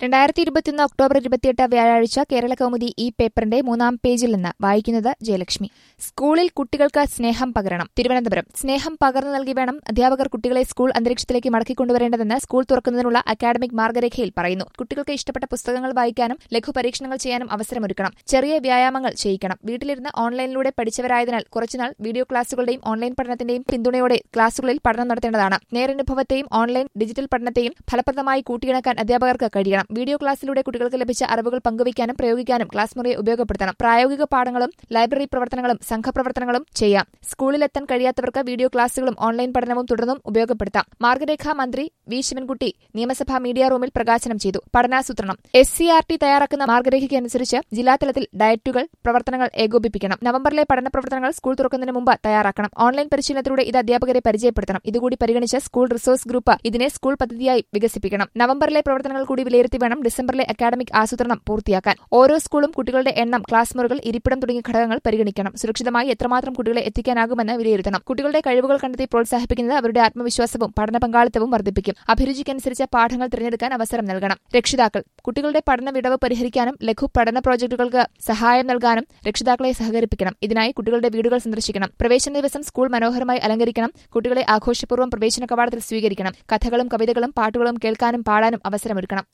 രണ്ടായിരത്തി ഇരുപത്തിയൊന്ന് ഒക്ടോബർ ഇരുപത്തിയെട്ട് വ്യാഴാഴ്ച കേരള കൗമുദി ഈ പേപ്പറിന്റെ മൂന്നാം പേജിൽ നിന്ന് വായിക്കുന്നത് ജയലക്ഷ്മി സ്കൂളിൽ കുട്ടികൾക്ക് സ്നേഹം പകരണം തിരുവനന്തപുരം സ്നേഹം പകർന്നു നൽകി വേണം അധ്യാപകർ കുട്ടികളെ സ്കൂൾ അന്തരീക്ഷത്തിലേക്ക് മടക്കിക്കൊണ്ടുവരേണ്ടതെന്ന് സ്കൂൾ തുറക്കുന്നതിനുള്ള അക്കാഡമിക് മാർഗരേഖയിൽ പറയുന്നു കുട്ടികൾക്ക് ഇഷ്ടപ്പെട്ട പുസ്തകങ്ങൾ വായിക്കാനും ലഘു പരീക്ഷണങ്ങൾ ചെയ്യാനും അവസരമൊരുക്കണം ചെറിയ വ്യായാമങ്ങൾ ചെയ്യിക്കണം വീട്ടിലിരുന്ന് ഓൺലൈനിലൂടെ പഠിച്ചവരായതിനാൽ കുറച്ചുനാൾ വീഡിയോ ക്ലാസുകളുടെയും ഓൺലൈൻ പഠനത്തിന്റെയും പിന്തുണയോടെ ക്ലാസുകളിൽ പഠനം നടത്തേണ്ടതാണ് നേരനുഭവത്തെയും ഓൺലൈൻ ഡിജിറ്റൽ പഠനത്തെയും ഫലപ്രദമായി കൂട്ടിയിണക്കാൻ അധ്യാപകർക്ക് കഴിയണം വീഡിയോ ക്ലാസ്സിലൂടെ കുട്ടികൾക്ക് ലഭിച്ച അറിവുകൾ പങ്കുവയ്ക്കാനും പ്രയോഗിക്കാനും ക്ലാസ് മുറിയെ ഉപയോഗപ്പെടുത്തണം പ്രായോഗിക പാഠങ്ങളും ലൈബ്രറി പ്രവർത്തനങ്ങളും സംഘപ്രവർത്തനങ്ങളും ചെയ്യാം സ്കൂളിലെത്താൻ കഴിയാത്തവർക്ക് വീഡിയോ ക്ലാസുകളും ഓൺലൈൻ പഠനവും തുടർന്നും ഉപയോഗപ്പെടുത്താം മാർഗരേഖ മന്ത്രി വി ശിവൻകുട്ടി നിയമസഭാ മീഡിയ റൂമിൽ പ്രകാശനം ചെയ്തു പഠനാസൂത്രണം എസ് സി ആർ ടി തയ്യാറാക്കുന്ന മാർഗരേഖയ്ക്കനുസരിച്ച് ജില്ലാതലത്തിൽ ഡയറ്റുകൾ പ്രവർത്തനങ്ങൾ ഏകോപിപ്പിക്കണം നവംബറിലെ പഠന പ്രവർത്തനങ്ങൾ സ്കൂൾ തുറക്കുന്നതിന് മുമ്പ് തയ്യാറാക്കണം ഓൺലൈൻ പരിശീലനത്തിലൂടെ ഇത് അധ്യാപകരെ പരിചയപ്പെടുത്തണം ഇതുകൂടി പരിഗണിച്ച് സ്കൂൾ റിസോഴ്സ് ഗ്രൂപ്പ് ഇതിനെ സ്കൂൾ പദ്ധതിയായി വികസിപ്പിക്കണം നവംബറിലെ പ്രവർത്തനങ്ങൾ കൂടി വിലയിരുത്തി വേണം ഡിസംബറിലെ അക്കാഡമിക് ആസൂത്രണം പൂർത്തിയാക്കാൻ ഓരോ സ്കൂളും കുട്ടികളുടെ എണ്ണം ക്ലാസ് മുറികൾ ഇരിപ്പിടം തുടങ്ങിയ ഘടകങ്ങൾ പരിഗണിക്കണം സുരക്ഷിതമായി എത്രമാത്രം കുട്ടികളെ എത്തിക്കാനാകുമെന്ന് വിലയിരുത്തണം കുട്ടികളുടെ കഴിവുകൾ കണ്ടെത്തി പ്രോത്സാഹിപ്പിക്കുന്നത് അവരുടെ ആത്മവിശ്വാസവും പഠന പങ്കാളിത്തവും വർദ്ധിപ്പിക്കും അഭിരുചിക്കനുസരിച്ച് പാഠങ്ങൾ തിരഞ്ഞെടുക്കാൻ അവസരം നൽകണം രക്ഷിതാക്കൾ കുട്ടികളുടെ പഠന വിടവ് പരിഹരിക്കാനും ലഘു പഠന പ്രോജക്ടുകൾക്ക് സഹായം നൽകാനും രക്ഷിതാക്കളെ സഹകരിപ്പിക്കണം ഇതിനായി കുട്ടികളുടെ വീടുകൾ സന്ദർശിക്കണം പ്രവേശന ദിവസം സ്കൂൾ മനോഹരമായി അലങ്കരിക്കണം കുട്ടികളെ ആഘോഷപൂർവ്വം പ്രവേശന കവാടത്തിൽ സ്വീകരിക്കണം കഥകളും കവിതകളും പാട്ടുകളും കേൾക്കാനും പാടാനും അവസരമൊരുക്കണം